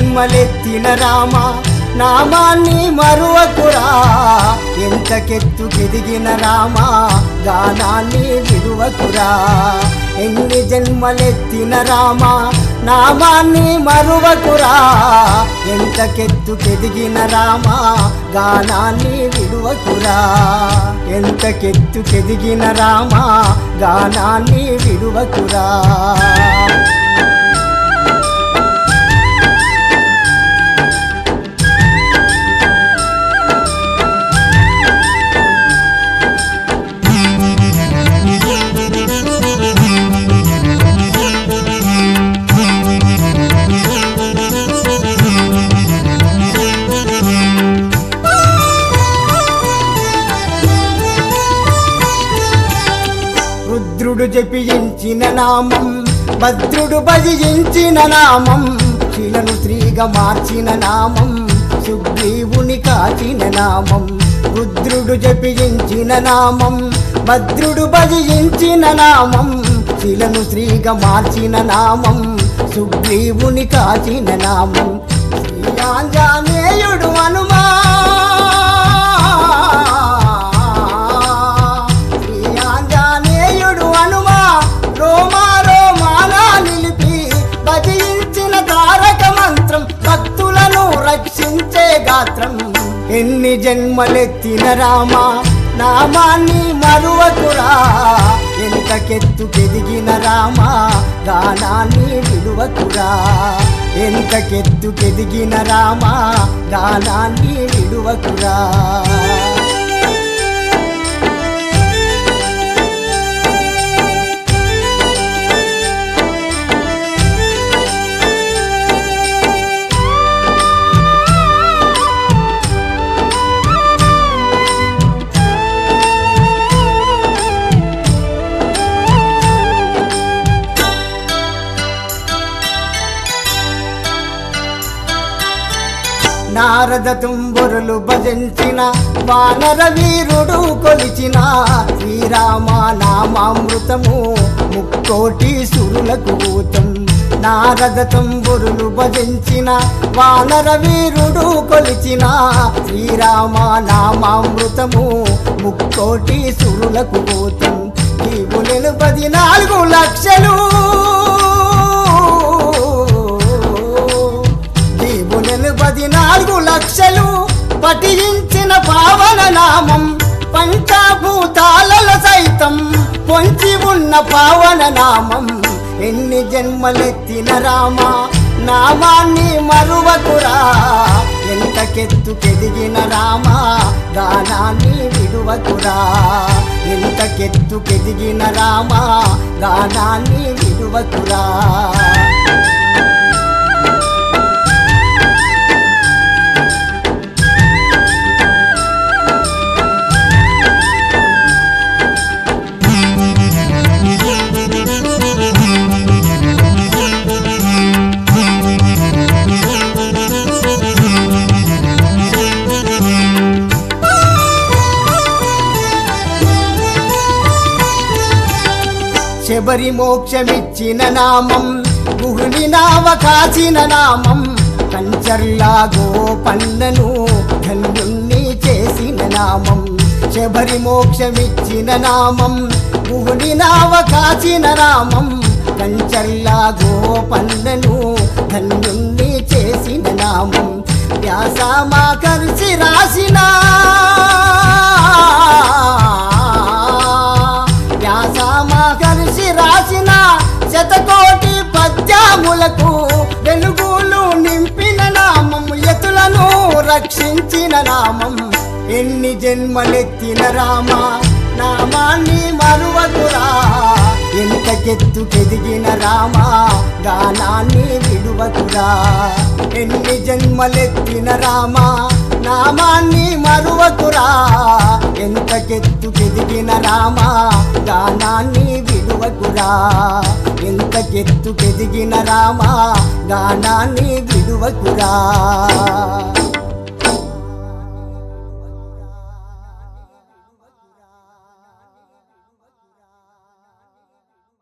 జన్మలెత్తిన రామ నామాన్ని మరువకురా ఎంతకెత్తుకెదిగిన రామ గానాన్ని విడువకురా ఎన్ని జన్మలెత్తిన రామ నామాన్ని మరువకురా ఎంతకెత్తుకెదిగిన రామ గానాన్ని విడువకురా ఎంతకెత్తుకెదిగిన రామ గానాన్ని విడువకురా రుద్రుడు జపించిన నామం భద్రుడు భజించిన నామం శిలను స్త్రీగా మార్చిన నామం సుగ్రీవుని కాచిన నామం రుద్రుడు జపించిన నామం భద్రుడు భజించిన నామం శిలను స్త్రీగా మార్చిన నామం సుగ్రీవుని కాచిన నామం శ్రీ ఆంజనేయుడు హనుమా శ్రీ ఆంజనేయుడు హనుమా రోమా రోమానా నిలిపి భజించిన తారక మంత్రం భక్తులను రక్షించే గాత్రం ఎన్ని జన్మలెత్తిన రామ నామాన్ని మరువకురా ఎంతకెత్తుకెదిగిన రామ గానాన్ని విడువకురా ఎంతకెత్తుకెదిగిన రామ గానాన్ని విడువకురా నారద తుంబురులు భజించిన వానర వీరుడు కొలిచిన శ్రీరామ నామామృతము ముక్కోటి సురులకు భూతం నారద తుంబురులు భజించిన వానర వీరుడు కొలిచిన శ్రీరామ నామామృతము ముక్కోటి సురులకు భూతం జీవులను పదినాలుగు లక్షలు దీవులను పదినాలుగు లక్షలు పఠించిన పావన నామం పంచభూతాలలో సైతం పొంచి ఉన్న పావన నామం ఎన్ని జన్మలెత్తిన రామ నామాన్ని మరువకురా ఎంతకెత్తుకెదిగిన రామ గానాన్ని విడువకురా ఎంతకెత్తుకెదిగిన రామ గానాన్ని విడువకురా శబరి మోక్షమిచ్చిన నామం గుహుని నావ కాచిన నామం కంచర్లా గోపన్నను ధన్యుణ్ణి చేసిన నామం శబరి మోక్షమిచ్చిన నామం గుహుని నావ కాచిన నామం కంచర్లా గోపన్నను ధన్యుణ్ణి చేసిన నామం వ్యాసమాకర్షి రాసిన వ్యాసమహర్షి రాసిన శతకోటి పద్యములకు వెలుగులు నింపిన నామం ఎతులను రక్షించిన నామం ఎన్ని జన్మలెత్తిన రామ నామాన్ని మరువకురా ఎంతకెత్తుకెదిగిన రామ గానాన్ని విడువకురా ఎన్ని జన్మలెత్తిన రామ నామాన్ని మరువకురా ఎంతకెత్తుకెదిగిన రామ గానాన్ని విడువకురా ఎంతకెత్తుకెదిగిన రామ గానాన్ని విడువకురా